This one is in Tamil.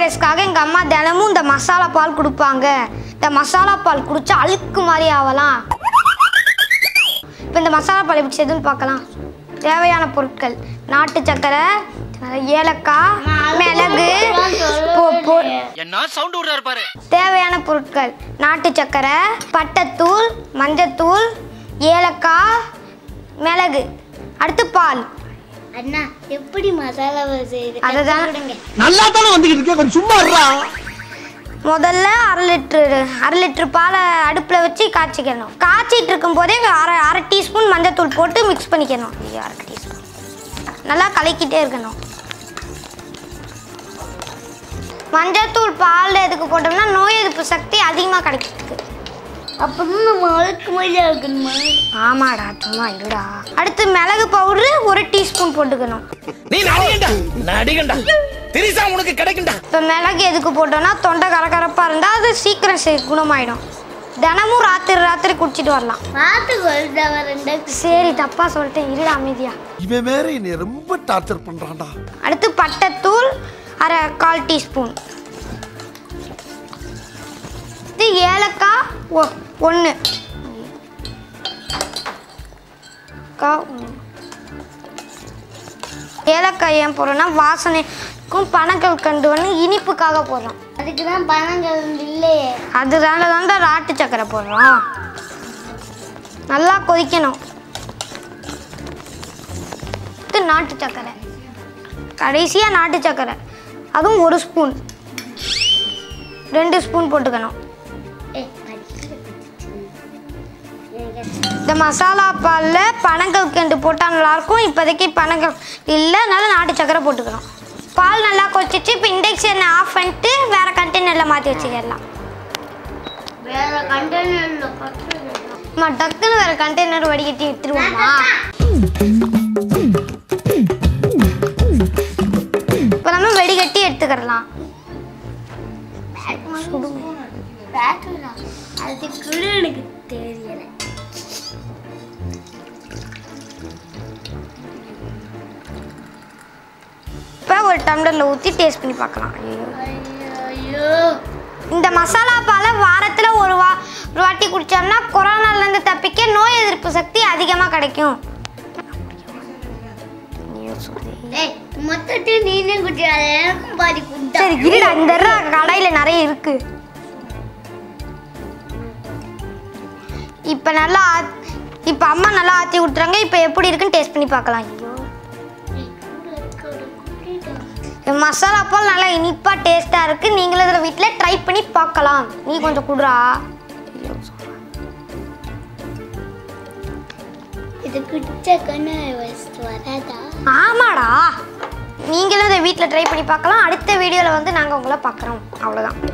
வைரஸ்க்காக எங்கள் அம்மா தினமும் இந்த மசாலா பால் கொடுப்பாங்க இந்த மசாலா பால் குடிச்சா அழுக்கு மாதிரி ஆகலாம் இப்போ இந்த மசாலா பால் எப்படி செய்யுதுன்னு பார்க்கலாம் தேவையான பொருட்கள் நாட்டு சக்கரை ஏலக்காய் மிளகு பொ- பொ- என்ன சவுண்ட் விடுறாரு பாரு தேவையான பொருட்கள் நாட்டு சக்கரை பட்டைத்தூள் மஞ்சத்தூள் ஏலக்காய் மிளகு அடுத்து பால் அண்ணா எப்படி மசாலாவை செய்யுது அதுதான் நல்லா தானே வந்துகிட்டு இருக்கேன் கொஞ்சம் சும்மா இருடா முதல்ல அரை லிட்ரு அரை லிட்ரு பாலை அடுப்பில் வச்சு காய்ச்சிக்கணும் காய்ச்சிட்டு இருக்கும் போதே அரை அரை டீஸ்பூன் மஞ்சத்தூள் போட்டு மிக்ஸ் பண்ணிக்கணும் ஐயோ, அரை டீஸ்பூன் நல்லா கலக்கிட்டே இருக்கணும் மஞ்சத்தூள் பால் எதுக்கு போட்டோம்னா நோய் எதிர்ப்பு சக்தி அதிகமாக கிடைக்கிறதுக்கு அப்பதான் நம்ம அழுக்கு மாதிரியா இருக்கணுமா ஆமாடா சும்மா இருடா அடுத்து மிளகு பவுடரு ஒரு டீஸ்பூன் போட்டுக்கணும் நீ நடிகண்டா நடிகண்டா திரிசா உனக்கு கிடைக்கும்டா இப்போ மிளகு எதுக்கு போட்டோம்னா தொண்டை கரகரப்பாக இருந்தால் அது சீக்கிரம் சே- குணமாயிடும் தினமும் ராத்திரி ராத்திரி குடிச்சிட்டு வரலாம் பார்த்து கொள்ளுதா ரெண்டா சரி தப்பா சொல்லிட்டேன் இருடா அமைதியா இவன் வேற என்னை ரொம்ப டார்ச்சர் பண்றான்டா அடுத்து பட்டைத்தூள் அரை கால் டீஸ்பூன் இது ஏலக்காய் ஒ ஒன்று ஏலக்காய் ஏன் போடுறோம்னா வாசனைக்கும் பனங்கள் கண்டு வந்து இனிப்புக்காக போடுறோம் அதுக்கு தான் பணங்கள் இல்லையே அதனால தான் ராட்டு சக்கரை போடுறோம் நல்லா கொதிக்கணும் இது நாட்டு சக்கரை கடைசியாக நாட்டு சக்கரை அதுவும் ஒரு ஸ்பூன் ரெண்டு ஸ்பூன் போட்டுக்கணும் ஏய், அடிக்கிற இந்த மசாலா பாலில் பனங்கள் கண்டு போட்டால் நல்லாயிருக்கும் இப்போதைக்கு பனங்கள் இல்லை அதனால நாட்டு சக்கரை போட்டுக்கணும் பால் நல்லா கொதிச்சிச்சு இப்போ இண்டக்ஷனை ஆஃப் பண்ணிட்டு வேறு கண்டெய்னரில் மாற்றி வச்சுக்கலாம் வேற கண்டெய்னர்ல பட்டு அம்மா டக்குன்னு வேறு கண்டெய்னர் வடிகட்டி எடுத்துருவோமா இப்போ நம்ம வெடிகட்டி எடுத்துக்கிடலாம் பேட்டரா அது கூட எனக்கு தெரியல இப்போ ஒரு டம்ளரில் ஊற்றி டேஸ்ட் பண்ணி பார்க்கலாம் ஐயோ ஐயோ இந்த மசாலா பாலை வாரத்தில் ஒரு வா ஒரு வாட்டி குடித்தோம்னா கொரோனாலேருந்து தப்பிக்க நோய் எதிர்ப்பு சக்தி அதிகமாக கிடைக்கும் ஏய் மொத்தத்தையும் நீனே குடிக்காத எனக்கும் பாதி குண்டா சரி இருடா இந்த கடையில் நிறைய இருக்கு இப்போ நல்லா ஆத்- இப்போ அம்மா நல்லா ஆற்றி விட்டுறாங்க இப்போ எப்படி இருக்குன்னு டேஸ்ட் பண்ணி பார்க்கலாம் ஐயோ இந்த மசாலா பால் நல்லா இனிப்பாக டேஸ்ட்டாக இருக்குது நீங்களும் இதில் வீட்டில் ட்ரை பண்ணி பார்க்கலாம் நீ கொஞ்சம் குடுறா இது குடிச்ச கண்ணு வராதா ஆமாடா நீங்களும் இதை வீட்டில் ட்ரை பண்ணி பார்க்கலாம் அடுத்த வீடியோவில் வந்து நாங்கள் உங்களை பார்க்குறோம் அவ்வளோதான்